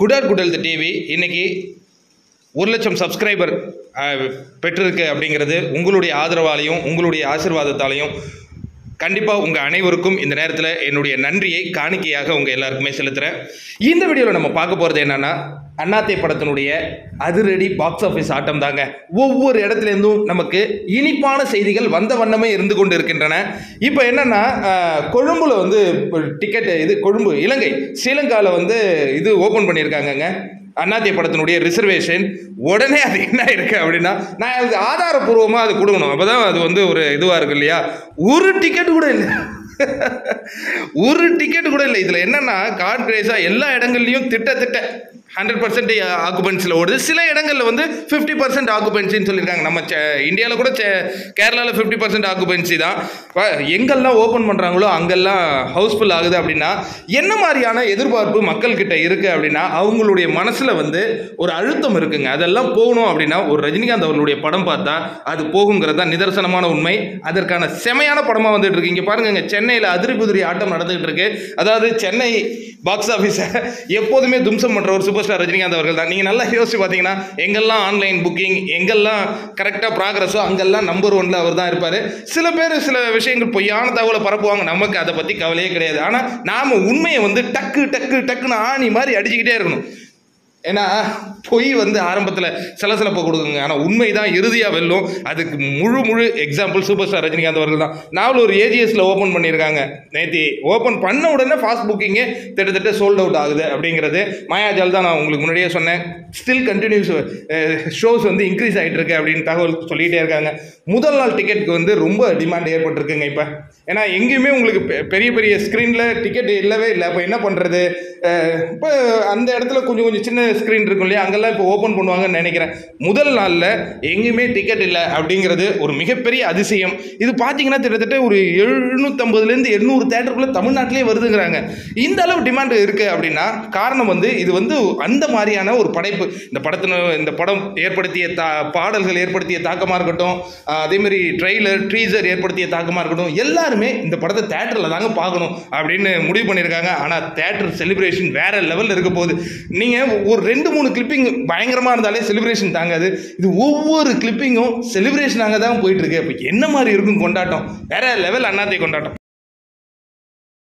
குடார் குடல் டிவி இன்னைக்கு ஒரு லட்சம் சப்ஸ்கிரைபர் பெற்றிருக்கு அப்படிங்கிறது உங்களுடைய ஆதரவாலையும் உங்களுடைய ஆசீர்வாதத்தாலையும் கண்டிப்பாக உங்கள் அனைவருக்கும் இந்த நேரத்தில் என்னுடைய நன்றியை காணிக்கையாக உங்கள் எல்லாருக்குமே செலுத்துகிறேன் இந்த வீடியோவில் நம்ம பார்க்க போகிறது என்னென்னா அண்ணாத்தை படத்தினுடைய அதிரடி பாக்ஸ் ஆஃபீஸ் ஆட்டம் தாங்க ஒவ்வொரு இடத்துலேருந்தும் நமக்கு இனிப்பான செய்திகள் வந்த வண்ணமே இருந்து கொண்டு இருக்கின்றன இப்போ என்னென்னா கொழும்புல வந்து டிக்கெட் இது கொழும்பு இலங்கை ஸ்ரீலங்காவில் வந்து இது ஓப்பன் பண்ணியிருக்காங்கங்க அண்ணாத்திய படத்தினுடைய ரிசர்வேஷன் உடனே அது என்ன இருக்கு அப்படின்னா நான் அது ஆதாரப்பூர்வமாக அது கொடுக்கணும் அப்போ தான் அது வந்து ஒரு இதுவாக இருக்கு இல்லையா ஒரு டிக்கெட் கூட இல்லை ஒரு டிக்கெட் கூட இல்லை இதில் என்னென்னா கார்ட் கிரேஸாக எல்லா இடங்கள்லையும் திட்டத்திட்ட ஹண்ட்ரட் பர்சன்ட் ஆக்குபென்சியில் ஓடுது சில இடங்களில் வந்து ஃபிஃப்டி பர்சன்ட் ஆக்குபென்சின்னு சொல்லியிருக்காங்க நம்ம இந்தியாவில் கூட கேரளாவில் ஃபிஃப்டி பர்சன்ட் ஆக்குபென்சி தான் இப்ப எங்கெல்லாம் ஓப்பன் பண்ணுறாங்களோ அங்கெல்லாம் ஹவுஸ்ஃபுல் ஆகுது அப்படின்னா என்ன மாதிரியான எதிர்பார்ப்பு மக்கள்கிட்ட இருக்குது அப்படின்னா அவங்களுடைய மனசில் வந்து ஒரு அழுத்தம் இருக்குங்க அதெல்லாம் போகணும் அப்படின்னா ஒரு ரஜினிகாந்த் அவர்களுடைய படம் பார்த்தா அது போகுங்கிறது தான் நிதர்சனமான உண்மை அதற்கான செமையான படமாக வந்துட்டு இருக்கு இங்கே பாருங்க சென்னையில் அதிரி புதிரி ஆட்டம் நடந்துகிட்டு இருக்கு அதாவது சென்னை பாக்ஸ் ஆஃபீஸை எப்போதுமே தும்சம் பண்ணுற ஒரு சூப்பர் ஸ்டார் ரஜினிகாந்த் அவர்கள் தான் நீங்கள் நல்லா யோசிச்சு பார்த்தீங்கன்னா எங்கெல்லாம் ஆன்லைன் புக்கிங் எங்கெல்லாம் கரெக்டாக ப்ராக்ரஸோ அங்கெல்லாம் நம்பர் ஒன்ல அவர் தான் இருப்பார் சில பேர் சில விஷயங்கள் பொய்யான தகவலை பரப்புவாங்க நமக்கு அதை பற்றி கவலையே கிடையாது ஆனால் நாம் உண்மையை வந்து டக்கு டக்கு டக்குன்னு ஆணி மாதிரி அடிச்சுக்கிட்டே இருக்கணும் ஏன்னா பொய் வந்து ஆரம்பத்தில் சலசலப்பை கொடுக்குங்க ஆனால் உண்மை தான் இறுதியாக வெல்லும் அதுக்கு முழு முழு எக்ஸாம்பிள் சூப்பர் ஸ்டார் ரஜினிகாந்த் அவர்கள் தான் நாவல் ஒரு ஏஜிஎஸில் ஓப்பன் பண்ணியிருக்காங்க நேத்தி ஓப்பன் பண்ண உடனே ஃபாஸ்ட் புக்கிங்கே கிட்டத்தட்ட சோல்ட் அவுட் ஆகுது அப்படிங்கிறது மாயாஜால் தான் நான் உங்களுக்கு முன்னாடியே சொன்னேன் ஸ்டில் கண்டினியூஸ் ஷோஸ் வந்து இன்க்ரீஸ் ஆகிட்டு இருக்கு அப்படின்னு தகவல் சொல்லிகிட்டே இருக்காங்க முதல் நாள் டிக்கெட்டுக்கு வந்து ரொம்ப டிமாண்ட் ஏற்பட்டிருக்குங்க இப்போ ஏன்னா எங்கேயுமே உங்களுக்கு பெ- பெரிய பெரிய ஸ்க்ரீனில் டிக்கெட் இல்லவே இல்லை அப்போ என்ன பண்ணுறது இப்போ அந்த இடத்துல கொஞ்சம் கொஞ்சம் சின்ன ஸ்க்ரீன் இருக்கும் இல்லையா அங்கெல்லாம் இப்போ ஓப்பன் பண்ணுவாங்கன்னு நினைக்கிறேன் முதல் நாளில் எங்கேயுமே டிக்கெட் இல்லை அப்படிங்கிறது ஒரு மிகப்பெரிய அதிசயம் இது பார்த்தீங்கன்னா கிட்டத்தட்ட ஒரு எழுநூற்றம்பதுலேருந்து எண்ணூறு தேட்டருக்குள்ளே தமிழ்நாட்டிலே வருதுங்கிறாங்க இந்த அளவு டிமாண்ட் இருக்குது அப்படின்னா காரணம் வந்து இது வந்து அந்த மாதிரியான ஒரு படைப்பு இந்த படத்தின இந்த படம் ஏற்படுத்திய தா பாடல்கள் ஏற்படுத்திய தாக்கமாக இருக்கட்டும் ஆஹ் அதே மாதிரி ட்ரெய்லர் ட்ரீசர் ஏற்படுத்திய தாக்கமாக இருக்கட்டும் எல்லாருமே இந்த படத்தை தேட்டரில் தாங்க பார்க்கணும் அப்படின்னு முடிவு பண்ணியிருக்காங்க ஆனால் தேட்டர் செலிப்ரேஷன் வேற லெவலில் இருக்க போகுது நீங்கள் ஒரு ரெண்டு மூணு கிளிப்பிங் பயங்கரமாக இருந்தாலே செலிப்ரேஷன் தாங்காது இது ஒவ்வொரு கிளிப்பிங்கும் செலிப்ரேஷனாக தான் போயிட்டு இருக்கு அப்போ என்ன மாதிரி இருக்கும் கொண்டாட்டம் வேற லெவல் அண்ணாத்தை கொண்டாட்டம்